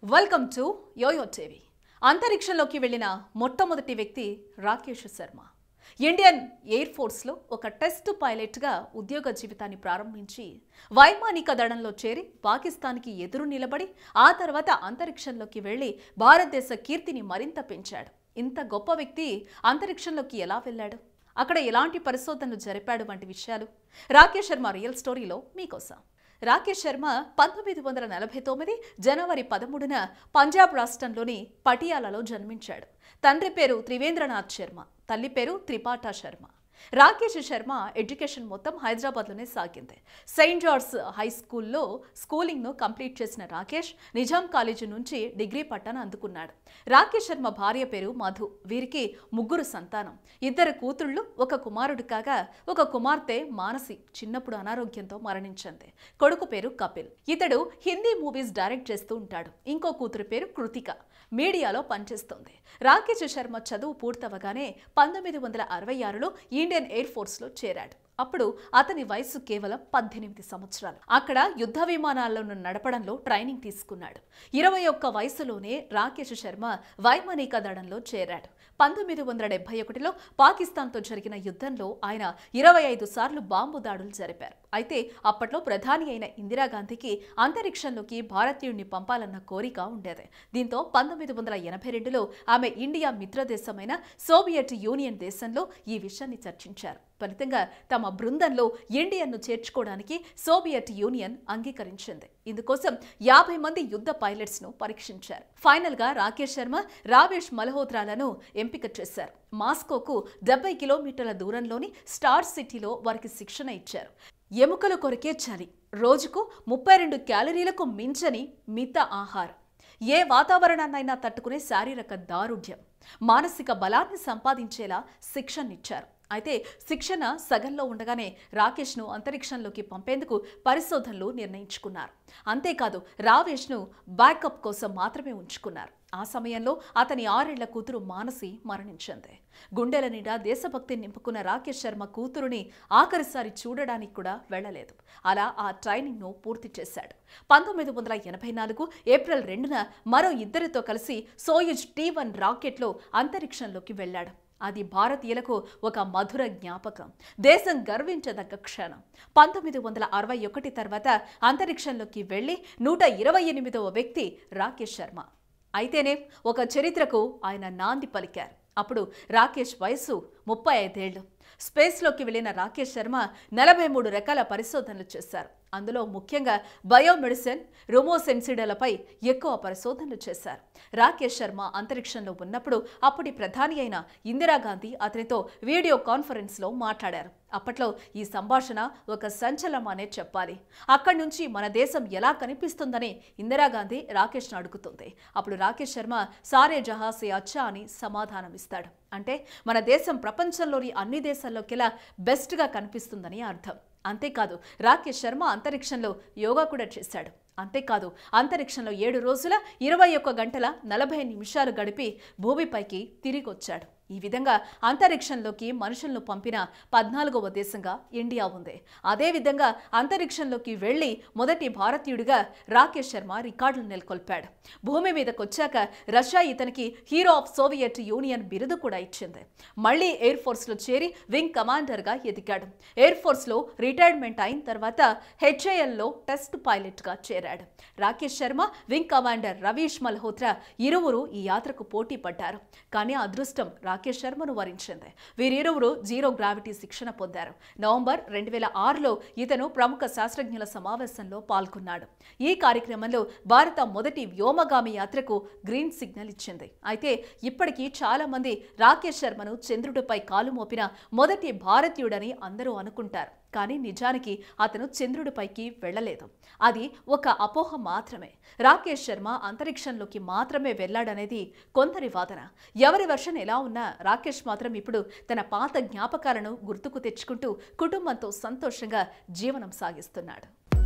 welcome to yo-yo TV అంతరిక్షంలోకి వెళ్ళిన మొట్టమొదటి వ్యక్తి రాకేష్ శర్మ ఇండియన్ ఎయిర్ ఫోర్స్లో ఒక టెస్ట్ పైలట్గా ఉద్యోగ జీవితాన్ని ప్రారంభించి వైమానిక దళంలో చేరి పాకిస్తాన్కి ఎదురు నిలబడి ఆ తర్వాత అంతరిక్షంలోకి వెళ్ళి భారతదేశ కీర్తిని మరింత పెంచాడు ఇంత గొప్ప వ్యక్తి అంతరిక్షంలోకి ఎలా వెళ్ళాడు అక్కడ ఎలాంటి పరిశోధనలు జరిపాడు వంటి విషయాలు రాకేష్ శర్మ రియల్ స్టోరీలో మీకోసం రాకేష్ శర్మ పంతొమ్మిది వందల నలభై తొమ్మిది జనవరి పదమూడున పంజాబ్ రాష్ట్రంలోని పటియాలలో జన్మించాడు తండ్రి పేరు త్రివేంద్రనాథ్ శర్మ తల్లి పేరు త్రిపాఠా శర్మ రాకేష్ శర్మ ఎడ్యుకేషన్ మొత్తం హైదరాబాద్లోనే సాగింది సెయింట్ జార్జ్ హై స్కూల్లో స్కూలింగ్ను కంప్లీట్ చేసిన రాకేష్ నిజాం కాలేజీ నుంచి డిగ్రీ పట్టాను అందుకున్నాడు రాకేష్ శర్మ భార్య పేరు మధు వీరికి ముగ్గురు సంతానం ఇద్దరు కూతుళ్ళు ఒక కుమారుడు కాగా ఒక కుమార్తె మానసి చిన్నప్పుడు అనారోగ్యంతో మరణించింది కొడుకు పేరు కపిల్ ఇతడు హిందీ మూవీస్ డైరెక్ట్ చేస్తూ ఉంటాడు ఇంకో కూతురు పేరు కృతిక మీడియాలో పనిచేస్తోంది రాకేష్ శర్మ చదువు పూర్తవగానే పంతొమ్మిది వందల అరవై ఆరులో ఇండియన్ ఎయిర్ ఫోర్స్లో చేరాడు అప్పుడు అతని వయసు కేవలం పద్దెనిమిది సంవత్సరాలు అక్కడ యుద్ధ విమానాలను నడపడంలో ట్రైనింగ్ తీసుకున్నాడు ఇరవై ఒక్క వయసులోనే రాకేష్ శర్మ వైమానిక దళంలో చేరాడు పంతొమ్మిది వందల డెబ్బై ఒకటిలో పాకిస్తాన్తో జరిగిన యుద్ధంలో ఆయన ఇరవై ఐదు సార్లు బాంబు దాడులు జరిపారు అయితే అప్పట్లో ప్రధాని అయిన ఇందిరాగాంధీకి అంతరిక్షంలోకి భారతీయుడిని పంపాలన్న కోరిక ఉండేది దీంతో పంతొమ్మిది వందల ఎనభై రెండులో ఆమె ఇండియా మిత్రదేశమైన సోవియట్ యూనియన్ దేశంలో ఈ విషయాన్ని చర్చించారు ఫలితంగా తమ బృందంలో ఇండియన్ను చేర్చుకోవడానికి సోవియట్ యూనియన్ అంగీకరించింది ఇందుకోసం యాభై మంది యుద్ధ పైలట్స్ ను పరీక్షించారు ఫైనల్ గా రాకేష్ శర్మ రావేష్ మల్హోత్రాలను ఎంపిక చేశారు మాస్కోకు డెబ్బై కిలోమీటర్ల దూరంలోని స్టార్ సిటీలో వారికి శిక్షణ ఇచ్చారు ఎముకల కొరకే చలి రోజుకు ముప్పై రెండు క్యాలరీలకు మించని మిత ఆహారం ఏ వాతావరణాన్నైనా తట్టుకునే శారీరక దారుఢ్యం మానసిక బలాన్ని సంపాదించేలా శిక్షణనిచ్చారు అయితే శిక్షణ సగంలో ఉండగానే రాకేష్ను అంతరిక్షంలోకి పంపేందుకు పరిశోధనలు నిర్ణయించుకున్నారు అంతేకాదు రావేష్ను బ్యాకప్ కోసం మాత్రమే ఉంచుకున్నారు ఆ సమయంలో అతని ఆరేళ్ల కూతురు మానసి మరణించింది గుండెల నిండా దేశభక్తి నింపుకున్న రాకేష్ శర్మ కూతురుని ఆఖరిసారి చూడడానికి కూడా వెళ్ళలేదు అలా ఆ ట్రైనింగ్ను పూర్తి చేశాడు పంతొమ్మిది వందల ఎనభై నాలుగు ఏప్రిల్ రెండున మరో ఇద్దరితో కలిసి సోయుజ్ టీ వన్ రాకెట్లో అంతరిక్షంలోకి వెళ్ళాడు అది భారతీయులకు ఒక మధుర జ్ఞాపకం దేశం గర్వించదగ్గ క్షణం పంతొమ్మిది వందల అరవై ఒకటి తర్వాత అంతరిక్షంలోకి వెళ్ళి నూట ఇరవై ఎనిమిదవ వ్యక్తి రాకేష్ శర్మ అయితేనే ఒక చరిత్రకు ఆయన నాంది పలికారు అప్పుడు రాకేష్ వయసు ముప్పై ఐదేళ్లు స్పేస్లోకి వెళ్ళిన రాకేష్ శర్మ నలభై మూడు రకాల పరిశోధనలు చేశారు అందులో ముఖ్యంగా బయోమెడిసిన్ రుమోసెన్సిడలపై ఎక్కువ పరిశోధనలు చేశారు రాకేష్ శర్మ అంతరిక్షంలో ఉన్నప్పుడు అప్పటి ప్రధాని అయిన ఇందిరాగాంధీ అతనితో వీడియో కాన్ఫరెన్స్లో మాట్లాడారు అప్పట్లో ఈ సంభాషణ ఒక సంచలనమనే చెప్పాలి అక్కడి నుంచి మన దేశం ఎలా కనిపిస్తుందని ఇందిరాగాంధీ రాకేష్ను అడుగుతుంది అప్పుడు రాకేష్ శర్మ సారే జహాసే అచ్చా అని సమాధానమిస్తాడు అంటే మన దేశం ప్రపంచంలోని అన్ని దేశాల్లోకెలా బెస్ట్గా కనిపిస్తుందని అర్థం అంతేకాదు రాకేష్ శర్మ అంతరిక్షంలో యోగా కూడా చేశాడు అంతేకాదు అంతరిక్షంలో ఏడు రోజుల ఇరవై ఒక్క గంటల నలభై నిమిషాలు గడిపి భూమిపైకి తిరిగొచ్చాడు ఈ విధంగా అంతరిక్షంలోకి మనుషులను పంపిన పద్నాలుగవ దేశంగా ఇండియా ఉంది అదేవిధంగా అంతరిక్షంలోకి వెళ్ళి మొదటి భారతీయుడిగా రాకేష్ శర్మ రికార్డులు నెలకొల్పాడు భూమి మీదకి వచ్చాక రష్యా ఇతనికి హీరో ఆఫ్ సోవియట్ యూనియన్ బిరుదు కూడా ఇచ్చింది మళ్ళీ ఎయిర్ ఫోర్స్లో చేరి వింగ్ కమాండర్గా ఎదిగాడు ఎయిర్ ఫోర్స్లో రిటైర్మెంట్ అయిన తర్వాత హెచ్ఏఎల్లో టెస్ట్ పైలట్గా చేరాడు రాకేష్ శర్మ వింగ్ కమాండర్ రవీష్ మల్హోత్రా ఇరువురు ఈ యాత్రకు పోటీ పడ్డారు కానీ అదృష్టం రాకేష్ శర్మను వరించింది వీరిరువురు జీరో గ్రావిటీ శిక్షణ పొందారు నవంబర్ రెండు వేల ఆరులో ఇతను ప్రముఖ శాస్త్రజ్ఞుల సమావేశంలో పాల్గొన్నాడు ఈ కార్యక్రమంలో భారత మొదటి వ్యోమగామి యాత్రకు గ్రీన్ సిగ్నల్ ఇచ్చింది అయితే ఇప్పటికీ చాలా మంది రాకేష్ శర్మను చంద్రుడిపై కాలు మోపిన మొదటి భారతీయుడని అందరూ అనుకుంటారు కానీ నిజానికి అతను చంద్రుడిపైకి వెళ్ళలేదు అది ఒక అపోహ మాత్రమే రాకేష్ శర్మ అంతరిక్షంలోకి మాత్రమే వెళ్ళాడనేది కొందరి వాదన ఎవరి వర్షన్ ఎలా ఉన్నా రాకేష్ మాత్రం ఇప్పుడు తన పాత జ్ఞాపకాలను గుర్తుకు తెచ్చుకుంటూ కుటుంబంతో సంతోషంగా జీవనం సాగిస్తున్నాడు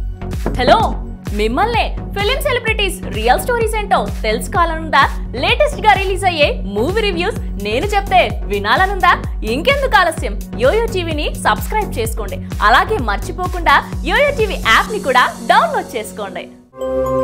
హలో మిమ్మల్నే ఫిలిం సెలబ్రిటీస్ రియల్ స్టోరీస్ ఏంటో తెలుసుకోవాలనుందా లేటెస్ట్ గా రిలీజ్ అయ్యే మూవీ రివ్యూస్ నేను చెప్తే వినాలనుందా ఇంకెందుకు ఆలస్యం యోయో టీవీని సబ్స్క్రైబ్ చేసుకోండి అలాగే మర్చిపోకుండా యోయో టీవీ యాప్ ని కూడా డౌన్లోడ్ చేసుకోండి